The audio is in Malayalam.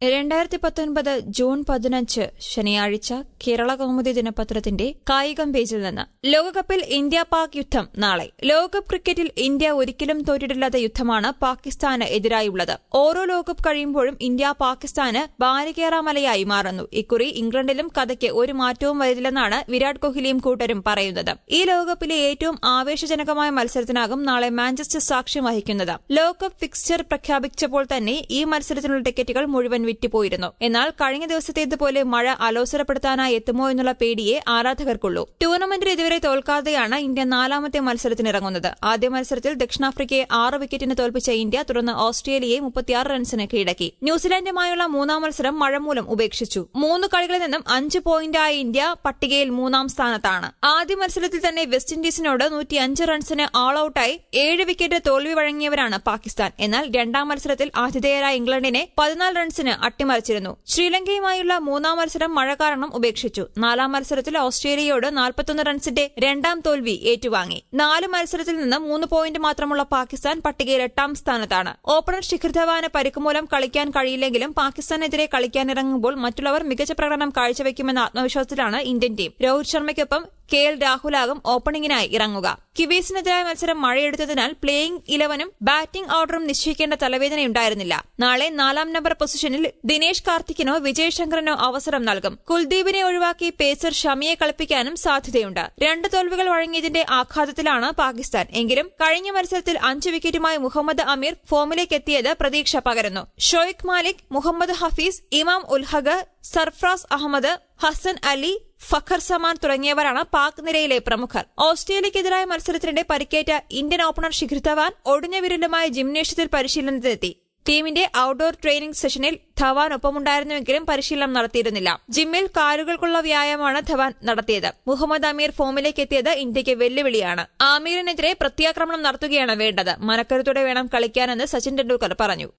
രണ്ടായിരത്തി പത്തൊൻപത് ജൂൺ പതിനഞ്ച് ശനിയാഴ്ച കേരള കൗമുദി ദിനപത്രത്തിന്റെ കായികം പേജിൽ നിന്ന് ലോകകപ്പിൽ ഇന്ത്യ പാക് യുദ്ധം നാളെ ലോകകപ്പ് ക്രിക്കറ്റിൽ ഇന്ത്യ ഒരിക്കലും തോറ്റിട്ടില്ലാത്ത യുദ്ധമാണ് പാകിസ്ഥാന് എതിരായുള്ളത് ഓരോ ലോകകപ്പ് കഴിയുമ്പോഴും ഇന്ത്യ പാകിസ്ഥാന് ബാലികേറാമലയായി മാറുന്നു ഇക്കുറി ഇംഗ്ലണ്ടിലും കഥയ്ക്ക് ഒരു മാറ്റവും വരില്ലെന്നാണ് വിരാട് കോഹ്ലിയും കൂട്ടരും പറയുന്നത് ഈ ലോകകപ്പിലെ ഏറ്റവും ആവേശജനകമായ മത്സരത്തിനാകും നാളെ മാഞ്ചസ്റ്റർ സാക്ഷ്യം വഹിക്കുന്നത് ലോകകപ്പ് ഫിക്സ്ചർ പ്രഖ്യാപിച്ചപ്പോൾ തന്നെ ഈ മത്സരത്തിനുള്ള ടിക്കറ്റുകൾ മുഴുവൻ വിറ്റുപോയിരുന്നു എന്നാൽ കഴിഞ്ഞ ദിവസത്തേതുപോലെ മഴ അലോസരപ്പെടുത്താനായി എത്തുമോ എന്നുള്ള പേടിയെ ആരാധകർക്കുള്ളൂ ടൂർണമെന്റിൽ ഇതുവരെ തോൽക്കാതെയാണ് ഇന്ത്യ നാലാമത്തെ മത്സരത്തിനിറങ്ങുന്നത് ആദ്യ മത്സരത്തിൽ ദക്ഷിണാഫ്രിക്കയെ ആറ് വിക്കറ്റിന് തോൽപ്പിച്ച ഇന്ത്യ തുടർന്ന് ഓസ്ട്രേലിയയെ മുപ്പത്തിയാറ് റൺസിന് കീഴടക്കി ന്യൂസിലാൻഡുമായുള്ള മൂന്നാം മത്സരം മഴ മൂലം ഉപേക്ഷിച്ചു മൂന്ന് കളികളിൽ നിന്നും അഞ്ച് പോയിന്റായ ഇന്ത്യ പട്ടികയിൽ മൂന്നാം സ്ഥാനത്താണ് ആദ്യ മത്സരത്തിൽ തന്നെ വെസ്റ്റ് ഇൻഡീസിനോട് നൂറ്റിയഞ്ച് റൺസിന് ആൾ ഔട്ടായി ഏഴ് വിക്കറ്റ് തോൽവി വഴങ്ങിയവരാണ് പാകിസ്ഥാൻ എന്നാൽ രണ്ടാം മത്സരത്തിൽ ആതിഥേയരായ ഇംഗ്ലണ്ടിനെ പതിനാല് റൺസിന് അട്ടിമറിച്ചിരുന്നു ശ്രീലങ്കയുമായുള്ള മൂന്നാം മത്സരം മഴ കാരണം ഉപേക്ഷിച്ചു നാലാം മത്സരത്തിൽ ഓസ്ട്രേലിയയോട് നാൽപ്പത്തൊന്ന് റൺസിന്റെ രണ്ടാം തോൽവി ഏറ്റുവാങ്ങി നാല് മത്സരത്തിൽ നിന്ന് മൂന്ന് പോയിന്റ് മാത്രമുള്ള പാകിസ്ഥാൻ പട്ടികയിൽ എട്ടാം സ്ഥാനത്താണ് ഓപ്പണർ ശിഖർ ധവാന് പരിക്കുമൂലം കളിക്കാൻ കഴിയില്ലെങ്കിലും പാകിസ്ഥാനെതിരെ കളിക്കാനിറങ്ങുമ്പോൾ മറ്റുള്ളവർ മികച്ച പ്രകടനം കാഴ്ചവെക്കുമെന്ന ആത്മവിശ്വാസത്തിലാണ് ഇന്ത്യൻ ടീം രോഹിത് ശർമ്മയ്ക്കൊപ്പം കെ എൽ രാഹുലാകും ഓപ്പണിംഗിനായി ഇറങ്ങുക കിവീസിനെതിരായ മത്സരം മഴയെടുത്തതിനാൽ പ്ലേയിംഗ് ഇലവനും ബാറ്റിംഗ് ഓർഡറും നിശ്ചയിക്കേണ്ട തലവേദനയുണ്ടായിരുന്നില്ല നാളെ നാലാം നമ്പർ പൊസിഷനിൽ ദിനേശ് കാർത്തിക്കിനോ വിജയ് ശങ്കറിനോ അവസരം നൽകും കുൽദീപിനെ ഒഴിവാക്കി പേസർ ഷമിയെ കളിപ്പിക്കാനും സാധ്യതയുണ്ട് രണ്ട് തോൽവികൾ വഴങ്ങിയതിന്റെ ആഘാതത്തിലാണ് പാകിസ്ഥാൻ എങ്കിലും കഴിഞ്ഞ മത്സരത്തിൽ അഞ്ച് വിക്കറ്റുമായി മുഹമ്മദ് അമീർ ഫോമിലേക്ക് എത്തിയത് പ്രതീക്ഷ പകരുന്നു ഷോയിഖ് മാലിക് മുഹമ്മദ് ഹഫീസ് ഇമാം ഉൽഹഗ് സർഫ്രാസ് അഹമ്മദ് ഹസൻ അലി ഫഖർ സമാൻ തുടങ്ങിയവരാണ് പാക് നിരയിലെ പ്രമുഖർ ഓസ്ട്രേലിയക്കെതിരായ മത്സരത്തിനിടെ പരിക്കേറ്റ ഇന്ത്യൻ ഓപ്പണർ ശിഖർ ധവാൻ ഒടിഞ്ഞ വിരലുമായി ജിംനേഷ്യത്തിൽ പരിശീലനത്തിനെത്തി ടീമിന്റെ ഔട്ട്ഡോർ ട്രെയിനിംഗ് സെഷനിൽ ധവാൻ ഒപ്പമുണ്ടായിരുന്നുവെങ്കിലും പരിശീലനം നടത്തിയിരുന്നില്ല ജിമ്മിൽ കാലുകൾക്കുള്ള വ്യായാമമാണ് ധവാൻ നടത്തിയത് മുഹമ്മദ് അമീർ ഫോമിലേക്ക് എത്തിയത് ഇന്ത്യയ്ക്ക് വെല്ലുവിളിയാണ് ആമീറിനെതിരെ പ്രത്യാക്രമണം നടത്തുകയാണ് വേണ്ടത് മനക്കരുത്തോടെ വേണം കളിക്കാനെന്ന് സച്ചിൻ ടെണ്ടുൽക്കർ പറഞ്ഞു